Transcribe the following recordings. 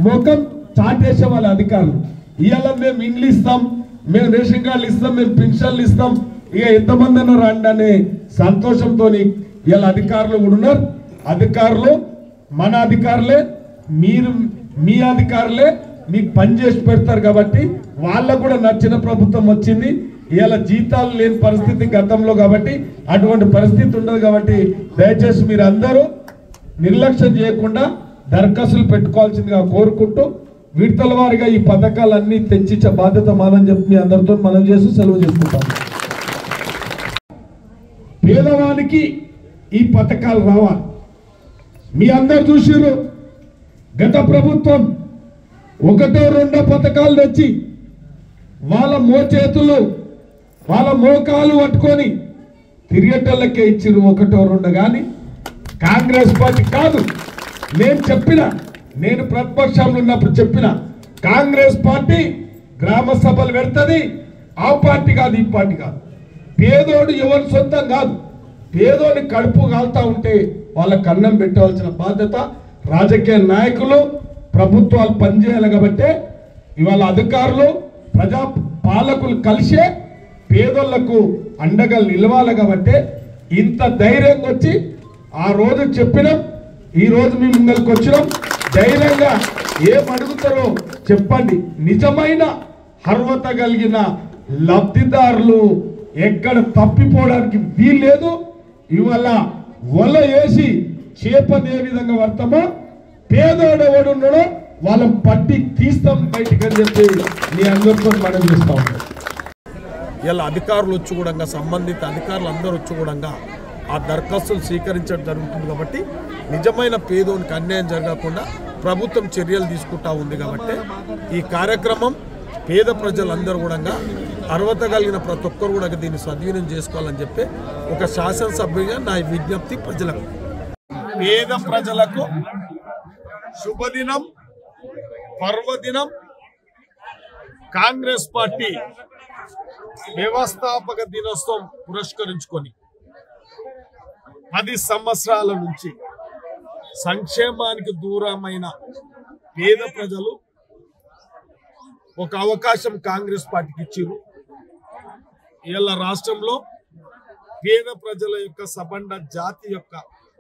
ముఖం చాటేసే వాళ్ళ అధికారులు ఇవాళ మేము ఇండ్లు ఇస్తాం మేము రేషన్ కార్డులు ఇస్తాం మేము పెన్షన్లు ఇస్తాం ఇక ఎంతమంది అన్న రండి అనే సంతోషంతో ఇవాళ అధికారులు కూడా ఉన్నారు అధికారులు మన అధికారులే మీరు మీ అధికారులే మీకు పని చేసి పెడతారు కాబట్టి వాళ్ళకు కూడా నచ్చిన ప్రభుత్వం వచ్చింది ఇవాళ జీతాలు లేని పరిస్థితి గతంలో కాబట్టి అటువంటి పరిస్థితి ఉండదు కాబట్టి దయచేసి మీరు అందరూ నిర్లక్ష్యం చేయకుండా దరఖాస్తులు పెట్టుకోవాల్సిందిగా కోరుకుంటూ విడతల వారిగా ఈ పథకాలన్నీ తెచ్చిచ్చే బాధ్యత మాదని చెప్పి మీ అందరితో మనం చేసి సెలవు చేసుకుంటాం పేదవానికి ఈ పథకాలు రావాలి మీ అందరు చూసిరు గత ప్రభుత్వం ఒకటో రెండో పథకాలు తెచ్చి వాళ్ళ మోచేతులు వాళ్ళ మోకాలు పట్టుకొని తిరిగేటోళ్ళకే ఇచ్చిరు ఒకటో రెండు కానీ కాంగ్రెస్ పార్టీ కాదు నేను చెప్పిన నేను ప్రతిపక్షంలో ఉన్నప్పుడు చెప్పిన కాంగ్రెస్ పార్టీ గ్రామ సభలు పెడుతుంది ఆ పార్టీ కాదు ఈ పార్టీ కాదు పేదోడు ఎవరి సొంతం కాదు పేదోని కడుపు కాలుతా ఉంటే వాళ్ళ కన్నం పెట్టవలసిన బాధ్యత రాజకీయ నాయకులు ప్రభుత్వాలు పనిచేయాలి కాబట్టి ఇవాళ అధికారులు ప్రజా పాలకులు కలిసే పేదోళ్లకు అండగా నిలవాలి కాబట్టి ఇంత ధైర్యంగా వచ్చి ఆ రోజు చెప్పినాం ఈ రోజు మీ ముందరికి వచ్చినాం ధైర్యంగా ఏం అడుగుతారో చెప్పండి నిజమైన అర్హత కలిగిన లబ్ధిదారులు ఎక్కడ తప్పిపోవడానికి వీల్లేదు ఇవాళ వల వేసి చేపని ఏ విధంగా పడతామో పేదోడు ఎవడు ఉన్నాడో వాళ్ళని పట్టి తీస్తాం బయటికి అని చెప్పి మీ అందరితో మనం చేస్తా ఉంటాం ఇలా అధికారులు వచ్చి కూడా సంబంధిత అధికారులు అందరూ వచ్చి కూడా ఆ దరఖాస్తులు స్వీకరించడం జరుగుతుంది కాబట్టి నిజమైన పేదోనికి అన్యాయం జరగకుండా ప్రభుత్వం చర్యలు తీసుకుంటా ఉంది కాబట్టి ఈ కార్యక్రమం పేద ప్రజలందరూ కూడా అర్హత కలిగిన ప్రతి ఒక్కరు కూడా దీన్ని సద్వినియోగం చేసుకోవాలని చెప్పి ఒక శాసనసభ్యుగా నా విజ్ఞప్తి ప్రజలకు పేద ప్రజలకు శుభదినం పర్వదినం కాంగ్రెస్ పార్టీ వ్యవస్థాపక దినోత్సవం పురస్కరించుకొని పది సంవత్సరాల నుంచి సంక్షేమానికి దూరమైన పేద ప్రజలు ఒక అవకాశం కాంగ్రెస్ పార్టీకి ఇచ్చారు ఇలా రాష్ట్రంలో పేద ప్రజల యొక్క సబండ జాతి యొక్క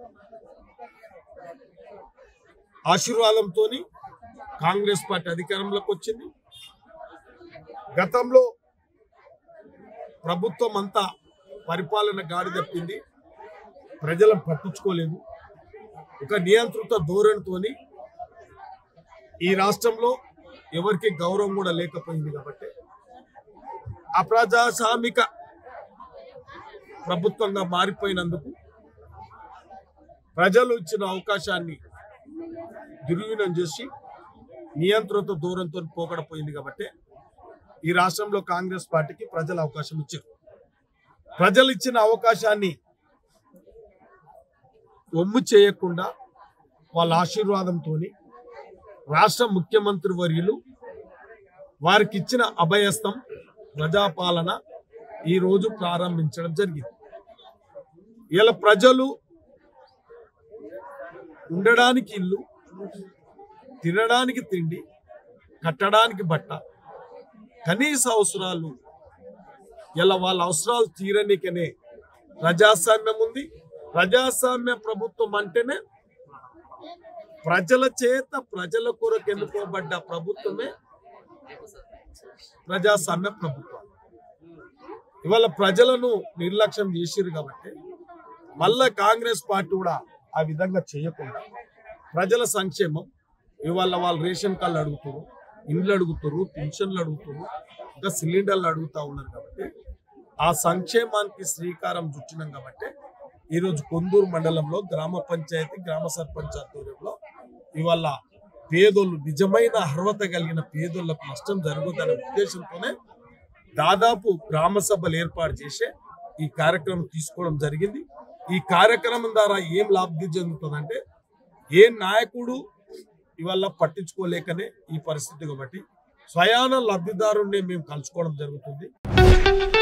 ఆశీర్వాదంతో కాంగ్రెస్ పార్టీ అధికారంలోకి వచ్చింది గతంలో ప్రభుత్వం అంతా పరిపాలన గాడి తప్పింది ప్రజలను పట్టించుకోలేదు ఒక నియంత్రిత ధోరణితోని ఈ రాష్ట్రంలో ఎవరికి గౌరవం కూడా లేకపోయింది కాబట్టి అప్రజాస్వామిక ప్రభుత్వంగా మారిపోయినందుకు ప్రజలు ఇచ్చిన అవకాశాన్ని దుర్వినియోగం చేసి నియంత్రిత దూరంతో పోకడపోయింది కాబట్టి ఈ రాష్ట్రంలో కాంగ్రెస్ పార్టీకి ప్రజలు అవకాశం ఇచ్చారు ప్రజలు ఇచ్చిన అవకాశాన్ని ఒమ్ము చేయకుండా వాళ్ళ ఆశీర్వాదంతో రాష్ట్ర ముఖ్యమంత్రి వర్యులు వారికి ఇచ్చిన అభయస్థం ప్రజాపాలన ఈ రోజు ప్రారంభించడం జరిగింది ఇలా ప్రజలు ఉండడానికి ఇల్లు తినడానికి తిండి కట్టడానికి బట్ట కనీస అవసరాలు ఇలా వాళ్ళ అవసరాలు తీరనికనే ప్రజాస్వామ్యం ఉంది ప్రజాస్వామ్య ప్రభుత్వం అంటేనే ప్రజల చేత ప్రజల కొరకు ఎన్నుకోబడ్డ ప్రభుత్వమే ప్రజాస్వామ్య ప్రభుత్వం ఇవాళ ప్రజలను నిర్లక్ష్యం చేసిరు కాబట్టి మళ్ళా కాంగ్రెస్ పార్టీ కూడా ఆ విధంగా చేయకుండా ప్రజల సంక్షేమం ఇవాళ వాళ్ళు రేషన్ కార్డులు అడుగుతారు ఇండ్లు అడుగుతారు పెన్షన్లు అడుగుతారు ఇంకా సిలిండర్లు అడుగుతా ఉన్నారు కాబట్టి ఆ సంక్షేమానికి శ్రీకారం చుట్టినాం కాబట్టి ఈరోజు కొందూరు మండలంలో గ్రామ పంచాయతీ గ్రామ సర్పంచ్ ఆధ్వర్యంలో ఇవాళ పేదోళ్ళు నిజమైన అర్హత కలిగిన పేదోళ్ళకు నష్టం జరుగుతుందనే ఉద్దేశంతోనే దాదాపు గ్రామ సభలు ఏర్పాటు చేసే ఈ కార్యక్రమం తీసుకోవడం జరిగింది ఈ కార్యక్రమం ద్వారా ఏం లాభం చెందుతుందంటే ఏ నాయకుడు ఇవాళ పట్టించుకోలేకనే ఈ పరిస్థితి కాబట్టి స్వయాన లబ్ధిదారుణ్ణి మేము కలుసుకోవడం జరుగుతుంది